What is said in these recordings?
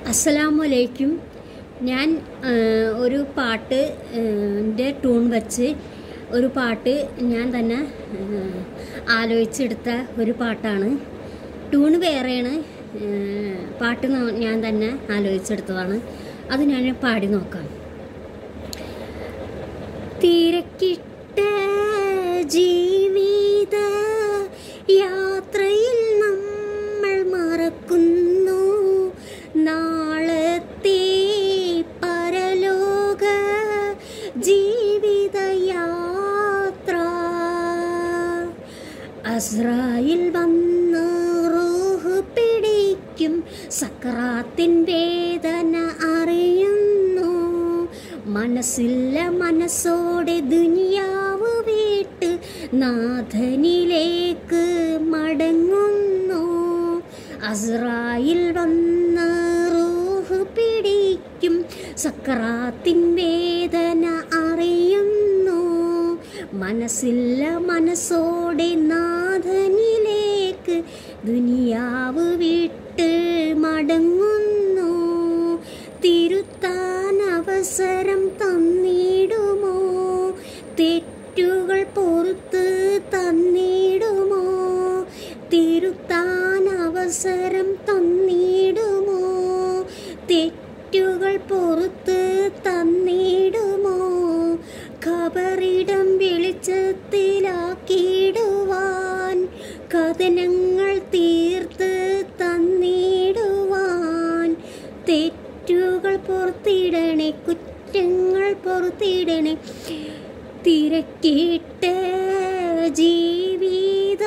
അസ്സലാമലൈക്കും ഞാൻ ആ, ഒരു പാട്ട് ൻ്റെ ട്യൂൺ വെച്ച് ഒരു പാട്ട് ഞാൻ തന്നെ ആ, ആലോചിച്ചെടുത്ത ഒരു പാട്ടാണ് ട്യൂൺ വേറെയാണ് ആ, പാട്ട് ന- ഞാൻ തന്നെ ആലോചിച്ചെടുത്തതാണ് അത് ഞാൻ പാടി നോക്കാം തിരക്കിട്ട ജീവിത യാത്രയിൽ നമ്മൾ മറക്കുന്നു നാളത്തെ പരലോക ജീവിത യാത്ര അസ്രായിൽ വന്ന് റൂഹ് പിടിക്കും സക്രാത്തിൻ വേദന അറിയുന്നു മനസ്സില്ല മനസ്സോടെ ദുനിയാവ് വീട്ട് നാഥനിലേക്ക് മടങ്ങുന്നു അസ്രായിൽ വന്ന് റൂഹ് പിടിക്കും സക്രാത്തിൻ വേദന അറിയുന്നു മനസ്സില്ല മനസ്സോടെ നാഥനിലേക്ക് ദുനിയാവ് വിട്ട് മടങ്ങുന്നു തിരുത്താൻ അവസരം തന്നിടുമോ തെറ്റുകൾ പൊറത്ത് തന്നിടുമോ തിരുത്താൻ അവസരം തന്നിടുമോ തെറ്റുകൾ പൊറത്ത് തന്നിടുമോ ഖബറിടം വെളിച്ചത്തിലാക്കിയിടുവാൻ കഥനങ്ങൾ തീർത്ത് തന്നിടുവാൻ തെറ്റുകൾ പുറത്തിടണേ കുറ്റങ്ങൾ പുറത്തിടണേ തിരക്കിട്ട് ജീവിത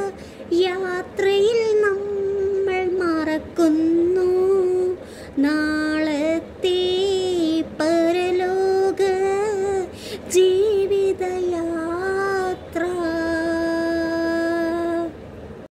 യാത്രയിൽ നമ്മൾ മറക്കുന്നു നാ